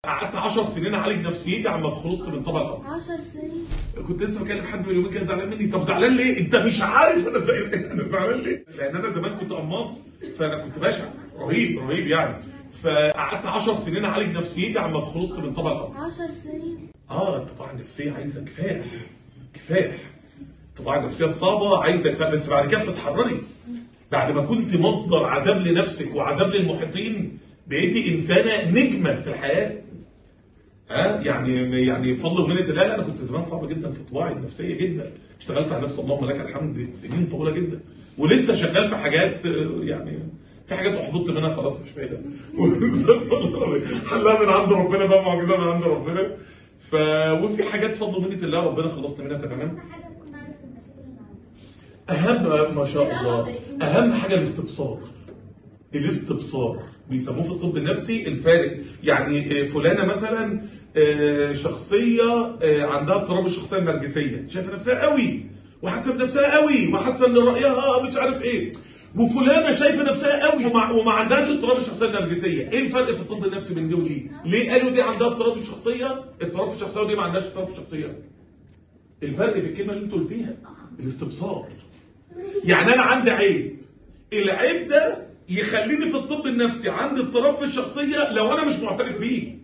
قعدت 10 سنين اعالج نفسيتي عما خلصت من طبق الارض 10 سنين كنت لسه بكلم حد من يومين كان زعلان مني طب زعلان ليه انت مش عارف انا زعلان انا زعلان ليه لان انا زمان كنت قماص فانا كنت بشع رهيب رهيب يعني فقعدت 10 سنين اعالج نفسيتي عما خلصت من طبق الارض 10 سنين اه الطباعه النفسيه عايزه كفاح كفاح الطباعه النفسيه الصعبه عايزه كفاح بس بعد كده تتحرري بعد ما كنت مصدر عذاب لنفسك وعذاب للمحيطين بقيتي انسانه نجمه في الحياه ها يعني يعني بفضل ومنه الله لا انا كنت زمان صعب جدا في طباعي النفسيه جدا اشتغلت على نفسي اللهم لك الحمد سنين طويله جدا ولسه شغال في حاجات آه، يعني في حاجات احبطت منها خلاص مش فايده حلها من عند ربنا بقى معجزه من عند ربنا ف وفي حاجات بفضل ومنه الله ربنا خلصنا منها تماما حاجة تكون عارف المشاكل اللي عندك اهم ما شاء الله اهم حاجه الاستبصار الاستبصار بيسموه في الطب النفسي الفارق يعني آه، فلانه مثلا آه، شخصيه آه، عندها اضطراب الشخصيه النرجسيه شايفه نفسها قوي وحاسه بنفسها قوي وحاسه ان رايها مش عارف ايه وفلانه شايفه نفسها قوي وما, وما عندهاش اضطراب الشخصيه النرجسيه ايه الفرق في الطب النفسي بين دي ودي ليه قالوا دي عندها اضطراب الشخصيه اضطراب الشخصيه ودي ما عندهاش اضطراب الشخصيه الفرق في الكلمه اللي انتوا قلتيها الاستبصار يعني انا عندي عيب العيب ده يخليني في الطب النفسي عندي اضطراب في الشخصيه لو انا مش معترف بيه